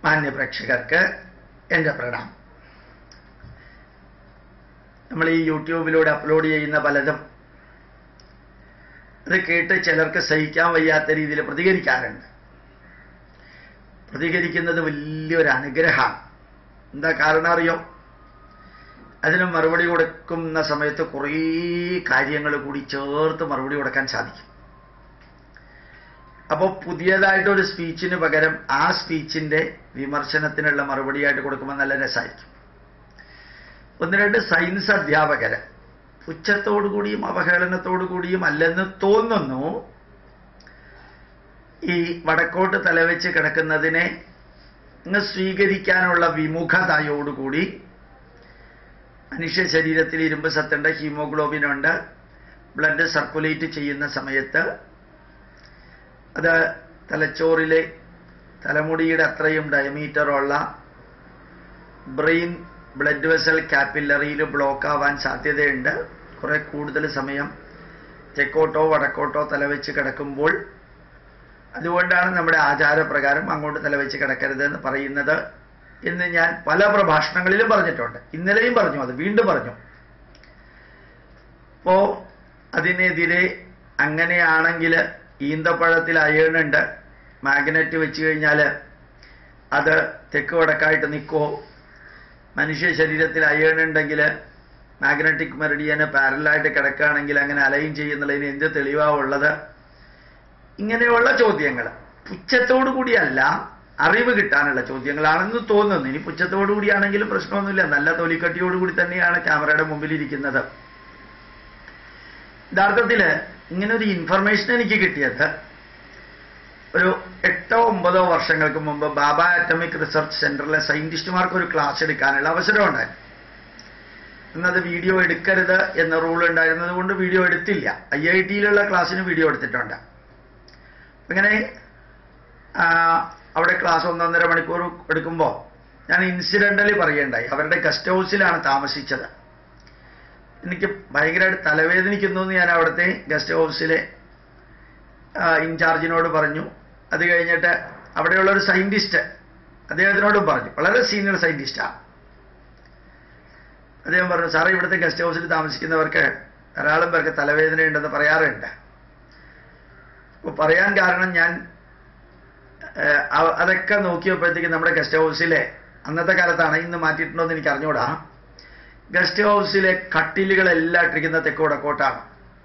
മാന്യ പ്രേക്ഷകർക്ക് എൻ്റെ പ്രണാമം നമ്മൾ ഈ യൂട്യൂബിലൂടെ അപ്ലോഡ് ചെയ്യുന്ന പലതും അത് കേട്ട് ചിലർക്ക് സഹിക്കാൻ വയ്യാത്ത രീതിയിൽ പ്രതികരിക്കാറുണ്ട് പ്രതികരിക്കുന്നത് വലിയൊരു അനുഗ്രഹമാണ് എന്താ കാരണം അറിയോ അതിന് മറുപടി കൊടുക്കുന്ന സമയത്ത് കുറേ കാര്യങ്ങൾ കൂടി ചേർത്ത് മറുപടി കൊടുക്കാൻ സാധിക്കും അപ്പോൾ പുതിയതായിട്ടൊരു സ്പീച്ചിന് പകരം ആ സ്പീച്ചിന്റെ വിമർശനത്തിനുള്ള മറുപടിയായിട്ട് കൊടുക്കുമ്പോൾ നല്ല രസമായിരിക്കും ഒന്ന് രണ്ട് സയൻസ് അധ്യാപകര് പുച്ഛത്തോടു കൂടിയും അവഹേളനത്തോടു കൂടിയും അല്ലെന്ന് തോന്നുന്നു ഈ വടക്കോട്ട് തലവെച്ച് കിടക്കുന്നതിനെ അങ്ങ് സ്വീകരിക്കാനുള്ള വിമുഖതയോടുകൂടി മനുഷ്യ ശരീരത്തിൽ ഇരുമ്പ് സത്തുണ്ട് ഹീമോഗ്ലോബിൻ ഉണ്ട് ബ്ലഡ് സർക്കുലേറ്റ് ചെയ്യുന്ന സമയത്ത് അത് തലച്ചോറിലെ തലമുടിയുടെ അത്രയും ഡയമീറ്ററുള്ള ബ്രെയിൻ ബ്ലഡ് വെസൽ കാപ്പില്ലറിയിൽ ബ്ലോക്ക് ആവാൻ സാധ്യതയുണ്ട് കുറെ കൂടുതൽ സമയം തെക്കോട്ടോ വടക്കോട്ടോ തലവെച്ച് കിടക്കുമ്പോൾ അതുകൊണ്ടാണ് നമ്മുടെ ആചാരപ്രകാരം അങ്ങോട്ട് തലവെച്ച് കിടക്കരുത് എന്ന് പറയുന്നത് എന്ന് ഞാൻ പല പ്രഭാഷണങ്ങളിലും പറഞ്ഞിട്ടുണ്ട് ഇന്നലെയും പറഞ്ഞു അത് വീണ്ടും പറഞ്ഞു അപ്പോ അതിനെതിരെ അങ്ങനെയാണെങ്കിൽ ഈന്തപ്പഴത്തിൽ അയേണുണ്ട് മാഗ്നറ്റ് വെച്ച് കഴിഞ്ഞാൽ അത് തെക്ക് വടക്കായിട്ട് നിൽക്കുമോ മനുഷ്യ ശരീരത്തിൽ അയേൺ ഉണ്ടെങ്കിൽ മാഗ്നറ്റിക് മെറിഡിയന് പാരലായിട്ട് കിടക്കുകയാണെങ്കിൽ അങ്ങനെ അലൈൻ ചെയ്യുന്നതിന് എന്ത് തെളിവാണ് ഉള്ളത് ഇങ്ങനെയുള്ള ചോദ്യങ്ങൾ പുച്ഛത്തോടു കൂടിയല്ല അറിവ് കിട്ടാനുള്ള ചോദ്യങ്ങളാണെന്ന് തോന്നുന്നു ഇനി പുച്ഛത്തോടു കൂടിയാണെങ്കിലും പ്രശ്നമൊന്നുമില്ല നല്ല തൊലിക്കട്ടിയോടുകൂടി തന്നെയാണ് ക്യാമറയുടെ മുമ്പിൽ ഇരിക്കുന്നത് യഥാർത്ഥത്തില് ഇങ്ങനെ ഒരു ഇൻഫർമേഷൻ എനിക്ക് കിട്ടിയത് ഒരു എട്ടോ ഒമ്പതോ വർഷങ്ങൾക്ക് മുമ്പ് ബാബ ആറ്റമിക് റിസർച്ച് സെന്ററിലെ സയന്റിസ്റ്റുമാർക്ക് ഒരു ക്ലാസ് എടുക്കാനുള്ള അവസരം ഉണ്ടായിരുന്നു എന്നത് വീഡിയോ എടുക്കരുത് എന്ന റൂൾ ഉണ്ടായിരുന്നത് കൊണ്ട് വീഡിയോ എടുത്തില്ല ഐ ഐ ടിയിലുള്ള ക്ലാസ്സിന് വീഡിയോ എടുത്തിട്ടുണ്ട് ഇങ്ങനെ അവിടെ ക്ലാസ് ഒന്നൊന്നര മണിക്കൂർ എടുക്കുമ്പോൾ ഞാൻ ഇൻസിഡൻ്റലി പറയേണ്ടായി അവരുടെ ഗസ്റ്റ് ഹൗസിലാണ് താമസിച്ചത് എനിക്ക് ഭയങ്കരമായിട്ട് തലവേദനിക്കുന്നു എന്ന് ഞാൻ അവിടുത്തെ ഗസ്റ്റ് ഹൗസിലെ ഇൻചാർജിനോട് പറഞ്ഞു അത് കഴിഞ്ഞിട്ട് അവിടെയുള്ള ഒരു സയന്റിസ്റ്റ് അദ്ദേഹത്തിനോടും പറഞ്ഞു വളരെ സീനിയർ സയന്റിസ്റ്റാണ് അദ്ദേഹം പറഞ്ഞു സാറേ ഇവിടുത്തെ ഗസ്റ്റ് ഹൗസിൽ താമസിക്കുന്നവർക്ക് ധാരാളം പേർക്ക് തലവേദന ഉണ്ടെന്ന് പറയാറുണ്ട് അപ്പോൾ പറയാൻ കാരണം ഞാൻ അതൊക്കെ നോക്കിയപ്പോഴത്തേക്ക് നമ്മുടെ ഗസ്റ്റ് ഹൗസിലെ അന്നത്തെ കാലത്താണ് ഇന്ന് മാറ്റിയിട്ടുണ്ടോ എന്ന് എനിക്ക് അറിഞ്ഞൂടാ ഗസ്റ്റ് ഹൗസിലെ കട്ടിലുകളെല്ലാം ഇട്ടിരിക്കുന്ന തെക്കോടക്കോട്ടാണ്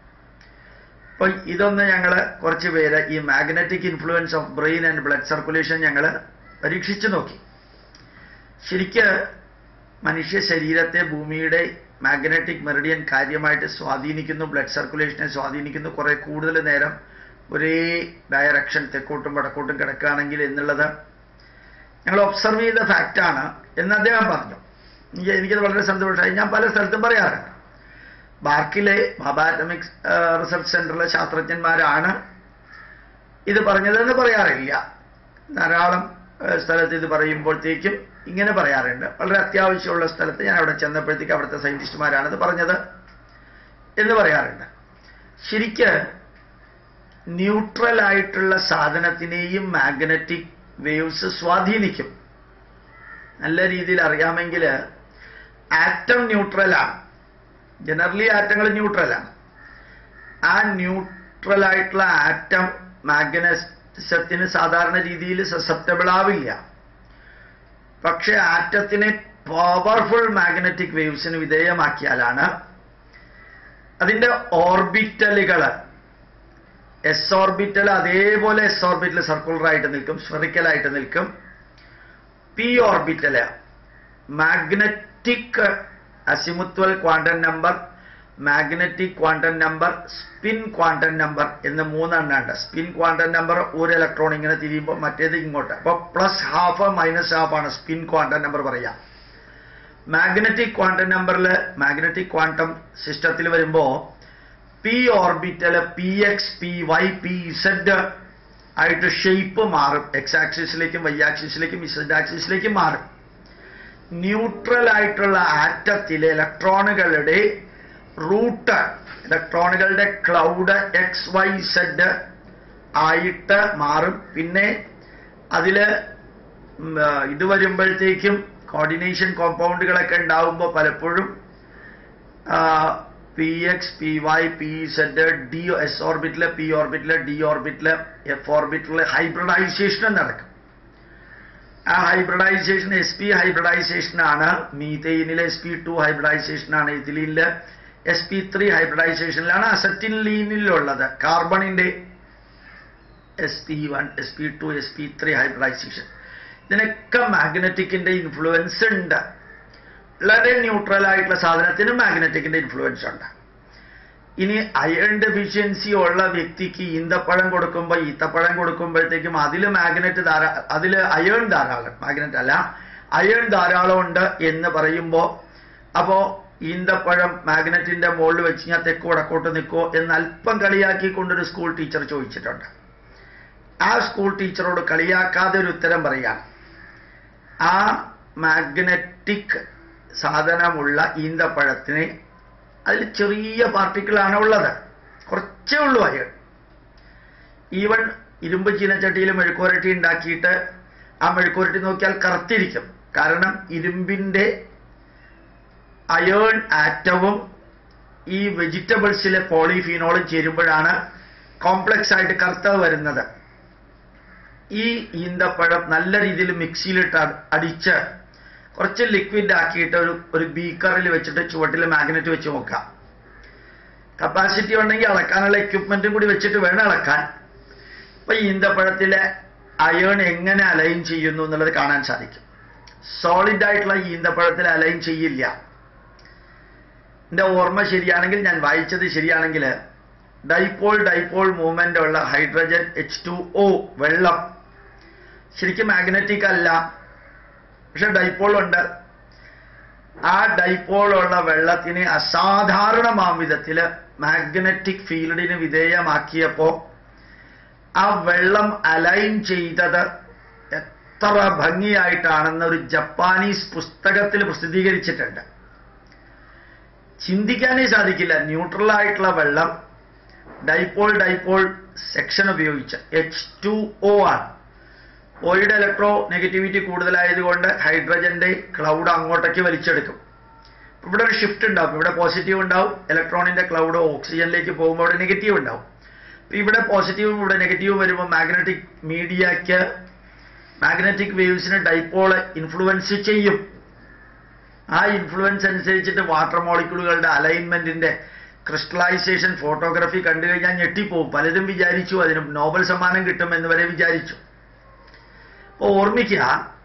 അപ്പോൾ ഇതൊന്ന് ഞങ്ങൾ കുറച്ച് പേര് ഈ magnetic influence of brain and blood circulation ഞങ്ങൾ പരീക്ഷിച്ചു നോക്കി ശരിക്ക് മനുഷ്യ ശരീരത്തെ ഭൂമിയുടെ മാഗ്നറ്റിക് മെറിഡിയൻ കാര്യമായിട്ട് സ്വാധീനിക്കുന്നു ബ്ലഡ് സർക്കുലേഷനെ സ്വാധീനിക്കുന്നു കുറെ കൂടുതൽ നേരം ഒരേ ഡയറക്ഷൻ തെക്കോട്ടും വടക്കോട്ടും കിടക്കുകയാണെങ്കിൽ എന്നുള്ളത് ഞങ്ങൾ ഒബ്സർവ് ചെയ്ത ഫാക്റ്റാണ് എന്ന് അദ്ദേഹം പറഞ്ഞു എനിക്കത് വളരെ സന്തോഷമായി ഞാൻ പല സ്ഥലത്തും പറയാറുണ്ട് ബാർക്കിലെ ബാബ അറ്റമിക് റിസർച്ച് സെന്ററിലെ ശാസ്ത്രജ്ഞന്മാരാണ് ഇത് പറഞ്ഞതെന്ന് പറയാറില്ല ധാരാളം സ്ഥലത്ത് ഇത് പറയുമ്പോഴത്തേക്കും ഇങ്ങനെ പറയാറുണ്ട് വളരെ അത്യാവശ്യമുള്ള സ്ഥലത്ത് ഞാൻ അവിടെ ചെന്നപ്പോഴത്തേക്ക് അവിടുത്തെ സയന്റിസ്റ്റുമാരാണ് ഇത് പറഞ്ഞത് എന്ന് പറയാറുണ്ട് ശരിക്ക് ന്യൂട്രൽ ആയിട്ടുള്ള സാധനത്തിനെയും മാഗ്നറ്റിക് വേവ്സ് സ്വാധീനിക്കും നല്ല രീതിയിൽ അറിയാമെങ്കിൽ ആറ്റം ന്യൂട്രലാണ് ജനറലി ആറ്റങ്ങൾ ന്യൂട്രലാണ് ആ ന്യൂട്രൽ ആയിട്ടുള്ള ആറ്റം മാഗ്നറ്റിസത്തിന് സാധാരണ രീതിയിൽ സസെപ്റ്റബിൾ ആവില്ല പക്ഷെ ആറ്റത്തിനെ പവർഫുൾ മാഗ്നറ്റിക് വേവ്സിന് വിധേയമാക്കിയാലാണ് അതിന്റെ ഓർബിറ്റലുകൾ എസ് ഓർബിറ്റൽ അതേപോലെ എസ് ഓർബിറ്റൽ സർക്കുലർ ആയിട്ട് നിൽക്കും സ്ഫെറിക്കലായിട്ട് നിൽക്കും P orbital magnetic azimuthal quantum number magnetic quantum number spin quantum number എന്ന് മൂന്നെണ്ണം ഉണ്ട് സ്പിൻ ക്വാണ്ടം നമ്പർ ഒരു ഇലക്ട്രോൺ ഇങ്ങനെ തിരിയുമ്പോൾ മറ്റേത് ഇങ്ങോട്ട് അപ്പോൾ പ്ലസ് ഹാഫ് മൈനസ് ഹാഫ് ആണ് സ്പിൻ ക്വാണ്ടം നമ്പർ പറയാ മാഗ്നറ്റിക് ക്വാണ്ടം നമ്പറിൽ മാഗ്നറ്റിക് ക്വാണ്ടം സിസ്റ്റത്തിൽ വരുമ്പോൾ P orbital P X P Y P Z ആയിട്ട് ഷേപ്പ് മാറും എക്സ് ആക്സിസിലേക്കും വൈ ആക്സിസിലേക്കും ഇസഡ് ആക്സിസിലേക്കും മാറും ന്യൂട്രൽ ആയിട്ടുള്ള ആറ്റത്തിലെ ഇലക്ട്രോണുകളുടെ റൂട്ട് ഇലക്ട്രോണുകളുടെ ക്ലൗഡ് എക്സ് വൈ സെഡ് ആയിട്ട് മാറും പിന്നെ അതില് ഉം, ആ, ഇത് വരുമ്പോഴത്തേക്കും കോർഡിനേഷൻ കോമ്പൗണ്ടുകളൊക്കെ ഉണ്ടാവുമ്പോൾ പലപ്പോഴും P X P Y P Z D S ഓർബിറ്റില് പി ഓർബിറ്റില് ഡി ഓർബിറ്റില് എഫ് ഓർബിറ്റില് ഹൈബ്രിഡൈസേഷനും നടക്കും ആ ഹൈബ്രിഡൈസേഷൻ എസ് പി ഹൈബ്രിഡൈസേഷൻ ആണ് മീതെയിനിലെ എസ് പി ടു ഹൈബ്രിഡൈസേഷൻ ആണ് എഥിലീനില് എസ് പി ത്രീ ഹൈബ്രിഡൈസേഷനിലാണ് അസറ്റിൻലീനിലുള്ളത് കാർബണിന്റെ S P one S P two S P three hybridisation ഇതിനൊക്കെ മാഗ്നറ്റിക്കിന്റെ ഇൻഫ്ലുവൻസ് ഉണ്ട് വളരെ ന്യൂട്രൽ ആയിട്ടുള്ള സാധനത്തിന് മാഗ്നറ്റിക്കിന്റെ ഇൻഫ്ലുവൻസ് ഉണ്ട് ഇനി അയൺ ഡെഫിഷ്യൻസി ഉള്ള വ്യക്തിക്ക് ഈന്തപ്പഴം കൊടുക്കുമ്പോൾ ഈത്തപ്പഴം കൊടുക്കുമ്പോഴത്തേക്കും അതിൽ മാഗ്നറ്റ് ധാരാ അതിൽ അയൺ ധാരാളം മാഗ്നറ്റ് അല്ല അയൺ ധാരാളം ഉണ്ട് എന്ന് പറയുമ്പോൾ അപ്പോൾ ഈന്തപ്പഴം മാഗ്നറ്റിന്റെ മുകളിൽ വെച്ച് കഴിഞ്ഞാൽ തെക്കോ വടക്കോട്ട് നിൽക്കോ എന്ന് അല്പം കളിയാക്കിക്കൊണ്ടൊരു സ്കൂൾ ടീച്ചർ ചോദിച്ചിട്ടുണ്ട് ആ സ്കൂൾ ടീച്ചറോട് കളിയാക്കാതെ ഒരു ഉത്തരം പറയാം ആ മാഗ്നറ്റിക് സാധനമുള്ള ഈന്തപ്പഴത്തിന് അതിൽ ചെറിയ പാർട്ടിക്കിളാണ് ഉള്ളത് കുറച്ചേ ഉള്ളൂ അയൺ ഈവൻ ഇരുമ്പ് ചീനച്ചട്ടിയിൽ മെഴുക്കുവരട്ടി ഉണ്ടാക്കിയിട്ട് ആ മെഴുക്കുവരട്ടി നോക്കിയാൽ കറുത്തിരിക്കും കാരണം ഇരുമ്പിന്റെ അയേൺ ആറ്റവും ഈ വെജിറ്റബിൾസിലെ പോളിഫീനോളും ചേരുമ്പോഴാണ് കോംപ്ലക്സ് ആയിട്ട് കറുത്തത് വരുന്നത് ഈ ഈന്തപ്പഴം നല്ല രീതിയിൽ മിക്സിയിലിട്ട് അ- അടിച്ച് കുറച്ച് ലിക്വിഡ് ആക്കിയിട്ട് ഒരു ഒരു ബീക്കറിൽ വെച്ചിട്ട് ചുവട്ടിൽ മാഗ്നറ്റ് വെച്ച് നോക്കാം കപ്പാസിറ്റി ഉണ്ടെങ്കിൽ അളക്കാനുള്ള എക്യുപ്മെന്റും കൂടി വെച്ചിട്ട് വേണം അളക്കാൻ അപ്പൊ ഈ ഈന്തപ്പഴത്തിലെ അയേൺ എങ്ങനെ അലൈൻ ചെയ്യുന്നു എന്നുള്ളത് കാണാൻ സാധിക്കും സോളിഡ് ആയിട്ടുള്ള ഈ ഈന്തപ്പഴത്തിൽ അലൈൻ ചെയ്യില്ല എന്റെ ഓർമ്മ ശരിയാണെങ്കിൽ ഞാൻ വായിച്ചത് ശരിയാണെങ്കിൽ ഡൈപോൾ ഡൈപോൾ മൂവ്മെന്റ് ഉള്ള ഹൈഡ്രജൻ എച്ച് ടു ഒ വെള്ളം ശരിക്കും മാഗ്നറ്റിക് അല്ല പക്ഷെ ഡൈപോൾ ഉണ്ട് ആ ഡൈപോൾ ഉള്ള വെള്ളത്തിനെ അസാധാരണമാം വിധത്തിൽ മാഗ്നറ്റിക് ഫീൽഡിന് വിധേയമാക്കിയപ്പോ ആ വെള്ളം അലൈൻ ചെയ്തത് എത്ര ഭംഗിയായിട്ടാണെന്ന് ഒരു ജപ്പാനീസ് പുസ്തകത്തിൽ പ്രസിദ്ധീകരിച്ചിട്ടുണ്ട് ചിന്തിക്കാനേ സാധിക്കില്ല ന്യൂട്രൽ ആയിട്ടുള്ള വെള്ളം ഡൈപോൾ ഡൈപോൾ സെക്ഷൻ ഉപയോഗിച്ച് എച്ച് ടു ഒ ആണ് ഒയുടെ ഇലക്ട്രോ നെഗറ്റിവിറ്റി കൂടുതലായതുകൊണ്ട് ഹൈഡ്രജന്റെ ക്ലൗഡ് അങ്ങോട്ടേക്ക് വലിച്ചെടുക്കും ഇവിടെ ഒരു ഷിഫ്റ്റ് ഉണ്ടാവും ഇവിടെ പോസിറ്റീവ് ഉണ്ടാവും ഇലക്ട്രോണിന്റെ ക്ലൗഡ് ഓക്സിജനിലേക്ക് പോകുമ്പോൾ അവിടെ നെഗറ്റീവ് ഉണ്ടാവും അപ്പൊ ഇവിടെ പോസിറ്റീവും ഇവിടെ നെഗറ്റീവും വരുമ്പോൾ മാഗ്നറ്റിക് മീഡിയക്ക് മാഗ്നറ്റിക് വേവ്സിന് ഡൈപോള് ഇൻഫ്ലുവൻസ് ചെയ്യും ആ ഇൻഫ്ലുവൻസ് അനുസരിച്ചിട്ട് വാട്ടർ മോളിക്യൂളുകളുടെ അലൈൻമെന്റിന്റെ ക്രിസ്റ്റലൈസേഷൻ ഫോട്ടോഗ്രാഫി കണ്ടു കഴിഞ്ഞാൽ ഞെട്ടിപ്പോവും പലരും വിചാരിച്ചു അതിന് നോബൽ സമ്മാനം കിട്ടും എന്ന് വരെ വിചാരിച്ചു അപ്പൊ ഓർമ്മിക്കുക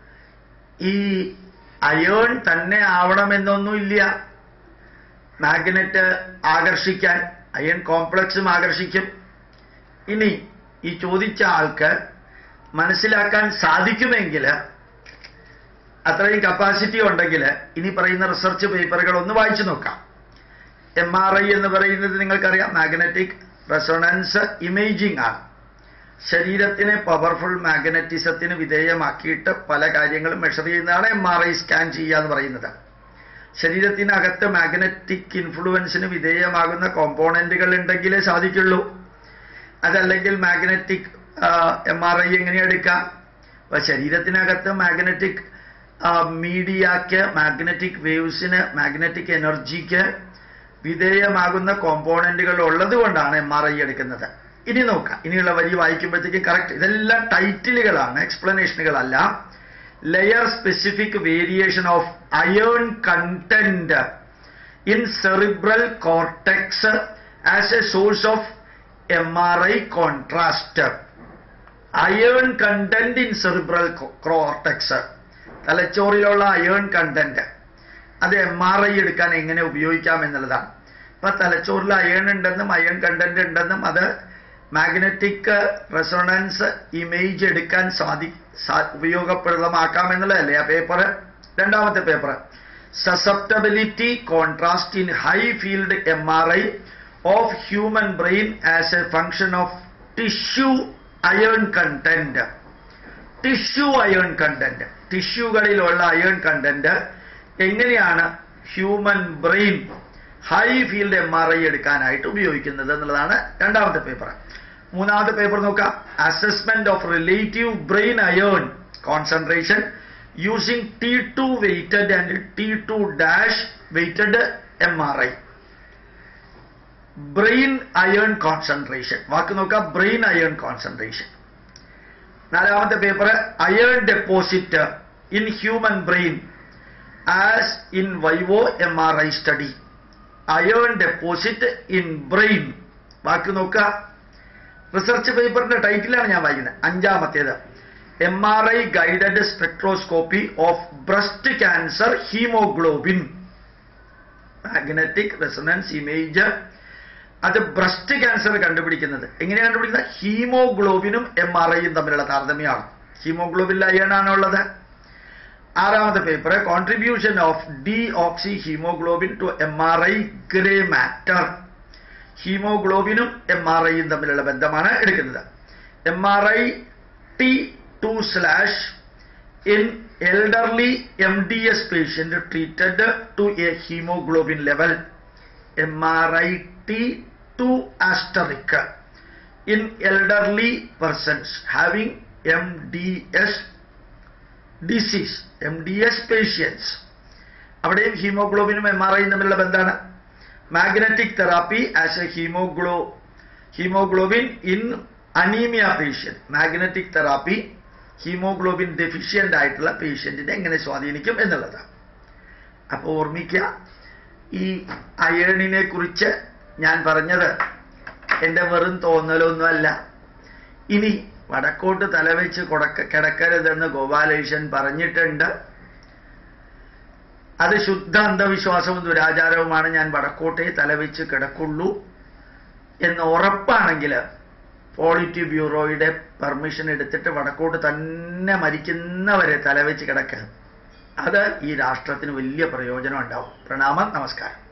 ഈ അയേൺ തന്നെ ആവണമെന്നൊന്നുമില്ല മാഗ്നറ്റ് ആകർഷിക്കാൻ അയൺ കോംപ്ലക്സും ആകർഷിക്കും ഇനി ഈ ചോദിച്ച ആൾക്ക് മനസ്സിലാക്കാൻ സാധിക്കുമെങ്കിൽ അത്രയും കപ്പാസിറ്റി ഉണ്ടെങ്കിൽ ഇനി പറയുന്ന റിസർച്ച് പേപ്പറുകൾ ഒന്ന് വായിച്ചു നോക്കാം എം ആർ ഐ എന്ന് പറയുന്നത് നിങ്ങൾക്കറിയാം മാഗ്നറ്റിക് റെസൊണൻസ് ഇമേജിംഗ് ആണ് ശരീരത്തിനെ പവർഫുൾ മാഗ്നറ്റിസത്തിന് വിധേയമാക്കിയിട്ട് പല കാര്യങ്ങളും മെഷർ ചെയ്യുന്നതാണ് എം ആർ ഐ സ്കാൻ ചെയ്യുക എന്ന് പറയുന്നത് ശരീരത്തിനകത്ത് മാഗ്നറ്റിക് ഇൻഫ്ലുവൻസിന് വിധേയമാകുന്ന കോമ്പോണന്റുകൾ ഉണ്ടെങ്കിലേ സാധിക്കുള്ളൂ അതല്ലെങ്കിൽ മാഗ്നറ്റിക് എം ആർ ഐ എങ്ങനെ എടുക്കാം അപ്പൊ ശരീരത്തിനകത്ത് മാഗ്നറ്റിക് മീഡിയക്ക് മാഗ്നറ്റിക് വേവ്സിന് മാഗ്നറ്റിക് എനർജിക്ക് വിധേയമാകുന്ന കോമ്പോണന്റുകൾ ഉള്ളത് കൊണ്ടാണ് എം ആർ ഐ എടുക്കുന്നത് ഇനി നോക്കാം ഇനിയുള്ള വരി വായിക്കുമ്പോഴത്തേക്കും കറക്റ്റ് ഇതെല്ലാം ടൈറ്റിലുകളാണ് എക്സ്പ്ലനേഷനുകളല്ല layer specific variation of iron content in cerebral cortex as a source of M R I contrast iron content in cerebral cortex തലച്ചോറിലുള്ള അയേൺ കണ്ടന്റ് അത് എം ആർ ഐ എടുക്കാൻ എങ്ങനെ ഉപയോഗിക്കാം എന്നുള്ളതാണ് ഇപ്പൊ തലച്ചോറിൽ അയേൺ ഉണ്ടെന്നും അയേൺ കണ്ടന്റ് ഉണ്ടെന്നും അത് മാഗ്നറ്റിക് റെസൊണൻസ് ഇമേജ് എടുക്കാൻ സാധി സാ- ഉപയോഗപ്രദമാക്കാം എന്നുള്ളതല്ലേ ആ പേപ്പർ രണ്ടാമത്തെ paper susceptibility contrast in high field M R I of human brain as a function of tissue iron content tissue iron content ടിഷ്യൂകളിലുള്ള അയേൺ കണ്ടന്റ് എങ്ങനെയാണ് human brain high field M R I എടുക്കാനായിട്ട് ഉപയോഗിക്കുന്നത് എന്നുള്ളതാണ് രണ്ടാമത്തെ paper മൂന്നാമത്തെ paper നോക്കാം assessment of relative brain iron concentration using T2 weighted and T2 dash weighted MRI. Brain iron concentration വാക്ക് നോക്കാം ബ്രെയിൻ അയേൺ കോൺസെൻട്രേഷൻ നാലാമത്തെ paper iron deposit in human brain as in vivo M R I study iron deposit in brain വാക്ക് നോക്കുക research പേപ്പറിന്റെ ടൈറ്റിലാണ് ഞാൻ വായിക്കുന്നത് അഞ്ചാമത്തേത് M R I guided spectroscopy of breast cancer haemoglobin magnetic resonance image അത് breast cancer കണ്ടുപിടിക്കുന്നത് എങ്ങനെയാണ് കണ്ടുപിടിക്കുന്നത് ഹീമോഗ്ലോബിനും എം ആർ ഐയും തമ്മിലുള്ള താരതമ്യമാണ് ഹീമോഗ്ലോബിൻ അയൺ ആണുള്ളത് ആറാമത്തെ paper contribution of D oxy haemoglobin to M R I grey matter ഹീമോഗ്ലോബിനും എം ആർ ഐയും തമ്മിലുള്ള ബന്ധമാണ് എടുക്കുന്നത് M R I T two slash in elderly M D S patient treated to a haemoglobin level M R I T two asterisk in elderly persons having M D S disease M D S patients അവിടെയും ഹീമോഗ്ലോബിനും M R ഐയും തമ്മിലുള്ള ബന്ധമാണ് magnetic therapy as a ഹീമോഗ്ലോ haemoglobin in anaemia patient magnetic therapy haemoglobin deficient ആയിട്ടുള്ള പേഷ്യന്റിനെ എങ്ങനെ സ്വാധീനിക്കും എന്നുള്ളതാണ് അപ്പോൾ ഓർമ്മിക്കുക ഈ അയേണിനെ കുറിച്ച് ഞാൻ പറഞ്ഞത് എൻ്റെ വെറും തോന്നലൊന്നുമല്ല ഇനി വടക്കോട്ട് തലവെച്ച് കൊടക്ക കിടക്കരുതെന്ന് ഗോപാലേഷൻ പറഞ്ഞിട്ടുണ്ട് അത് ശുദ്ധ അന്ധവിശ്വാസവും ദുരാചാരവുമാണ് ഞാൻ വടക്കോട്ടേ തലവെച്ച് കിടക്കുള്ളൂ എന്ന് ഉറപ്പാണെങ്കിൽ പോളിറ്റി ബ്യൂറോയുടെ പെർമിഷൻ എടുത്തിട്ട് വടക്കോട്ട് തന്നെ മരിക്കുന്നവരെ തലവെച്ച് കിടക്കുക അത് ഈ രാഷ്ട്രത്തിന് വലിയ പ്രയോജനം ഉണ്ടാവും പ്രണാമം നമസ്കാരം